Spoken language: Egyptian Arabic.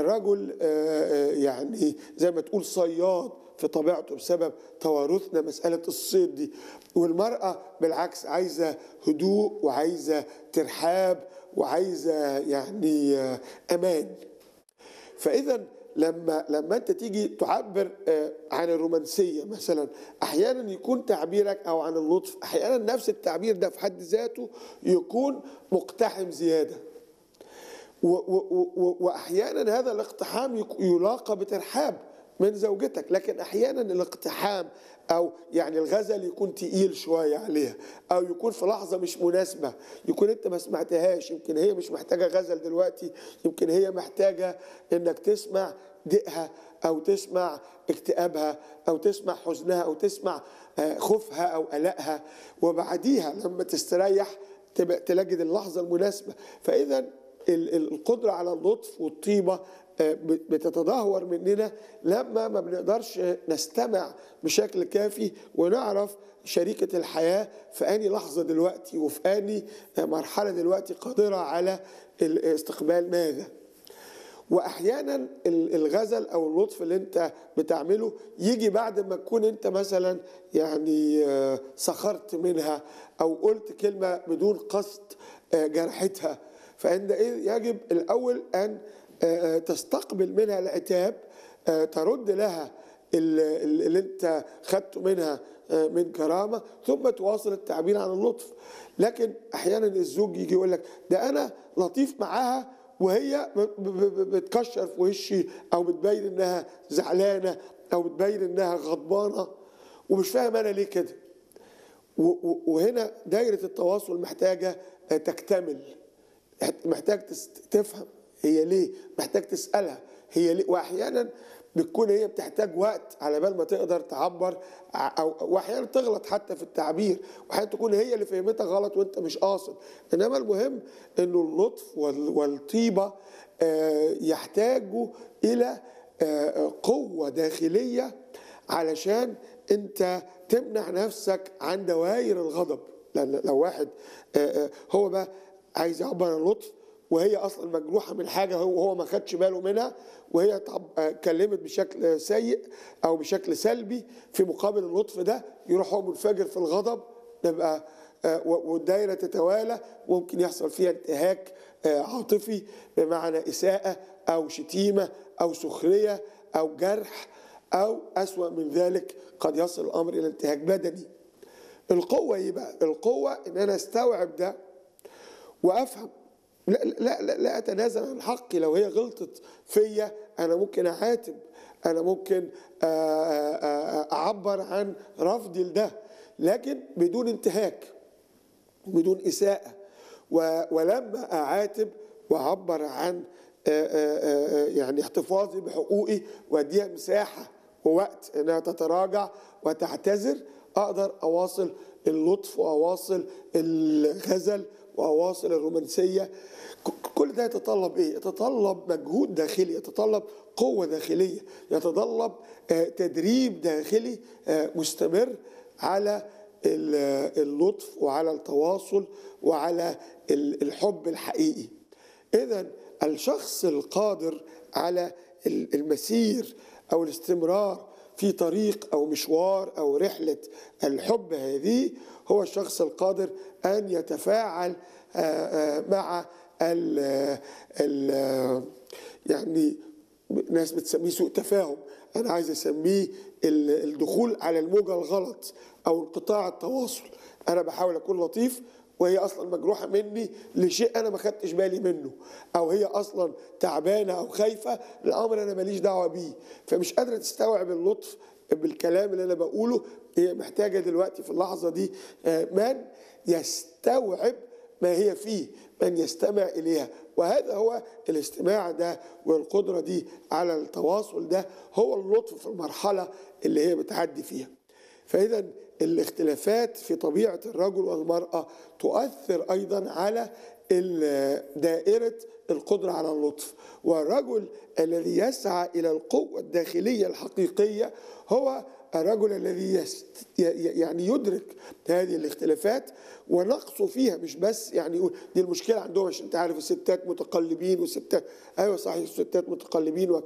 الرجل آه، آه، يعني زي ما تقول صياد في طبيعته بسبب توارثنا مسألة الصيد دي والمرأة بالعكس عايزة هدوء وعايزة ترحاب وعايزة يعني آه، أمان فاذا لما لما انت تيجي تعبر آه، عن الرومانسيه مثلا احيانا يكون تعبيرك او عن اللطف احيانا نفس التعبير ده في حد ذاته يكون مقتحم زياده و- و- و- واحيانا هذا الاقتحام يك- يلاقى بترحاب من زوجتك لكن احيانا الاقتحام او يعني الغزل يكون تقيل شويه عليها او يكون في لحظه مش مناسبه يكون انت ما سمعتهاش يمكن هي مش محتاجه غزل دلوقتي يمكن هي محتاجه انك تسمع ضيقها او تسمع اكتئابها او تسمع حزنها او تسمع آه، خوفها او قلقها وبعديها لما تستريح تبقى تلاقي اللحظه المناسبه فاذا ال- ال- القدرة على اللطف والطيبة آه، ب- بتتدهور مننا لما ما بنقدرش نستمع بشكل كافي ونعرف شريكة الحياة في أني لحظة دلوقتي وفي أني آه، مرحلة دلوقتي قادرة على ال- استقبال ماذا واحيانا ال- الغزل او اللطف اللي انت بتعمله يجي بعد ما تكون انت مثلا يعني آه، سخرت منها او قلت كلمه بدون قصد آه، جرحتها فعندئذ يجب الاول ان آه، آه، تستقبل منها العتاب آه، ترد لها ال- ال- اللي انت خدته منها آه، من كرامه ثم تواصل التعبير عن اللطف لكن احيانا الزوج يجي يقول لك ده انا لطيف معاها وهي ب- ب- ب- بتكشر في وشي او بتبين انها زعلانه او بتبين انها غضبانه ومش فاهم انا ليه كده و- و- وهنا دايره التواصل محتاجه آه، تكتمل محتاج تس- تفهم هي ليه محتاج تسالها هي ليه واحيانا بتكون هي بتحتاج وقت على بال ما تقدر تعبر ع- او واحيانا تغلط حتى في التعبير واحيانا تكون هي اللي فهمتها غلط وانت مش قاصد انما المهم انه اللطف وال- والطيبه آه، يحتاجوا الى آه، قوه داخليه علشان انت تمنع نفسك عن دوائر الغضب لان لو واحد آه، آه، هو بقى عايز يعبر عن اللطف وهي اصلا مجروحه من حاجه هو هو ما خدش باله منها وهي طب آه، اتكلمت بشكل سيء او بشكل سلبي في مقابل اللطف ده يروح هو منفجر في الغضب نبقى آه، و- والدايره تتوالى وممكن يحصل فيها انتهاك آه، عاطفي بمعنى اساءه او شتيمه او سخريه او جرح او اسوا من ذلك قد يصل الامر الى انتهاك بدني القوه ايه بقى القوه ان انا استوعب ده وافهم لا لا لا, لا اتنازل عن حقي لو هي غلطت فيا انا ممكن اعاتب انا ممكن آه، آه، آه، اعبر عن رفضي لده لكن بدون انتهاك بدون اساءه و- ولما اعاتب واعبر عن آه، آه، آه، يعني احتفاظي بحقوقي واديها مساحه ووقت انها تتراجع وتعتذر اقدر اواصل اللطف واواصل الغزل واواصل الرومانسيه ك- كل ده يتطلب ايه؟ يتطلب مجهود داخلي يتطلب قوه داخليه يتطلب آه، تدريب داخلي آه، مستمر على ال- اللطف وعلى التواصل وعلى ال- الحب الحقيقي اذا الشخص القادر على ال- المسير او الاستمرار في طريق او مشوار او رحله الحب هذه هو الشخص القادر ان يتفاعل آه، آه، مع ال ال يعني ناس بتسميه سوء تفاهم انا عايز اسميه ال- الدخول على الموجه الغلط او انقطاع التواصل انا بحاول اكون لطيف وهي اصلا مجروحه مني لشيء انا ما خدتش بالي منه او هي اصلا تعبانه او خايفه الامر انا ماليش دعوه بيه فمش قادره تستوعب اللطف بالكلام اللي انا بقوله هي محتاجه دلوقتي في اللحظه دي آه، من يستوعب ما هي فيه من يستمع إليها وهذا هو الاستماع ده والقدرة دي على التواصل ده هو اللطف في المرحلة اللي هي بتعدي فيها فإذا الاختلافات في طبيعة الرجل والمرأة تؤثر أيضا على ال- دائرة القدرة على اللطف والرجل الذي يسعى إلى القوة الداخلية الحقيقية هو الرجل الذي يست ي- ي- يعني يدرك هذه الاختلافات ونقصه فيها مش بس يعني يقول دي المشكله عندهم عشان انت عارف الستات متقلبين والستات ايوه صحيح الستات متقلبين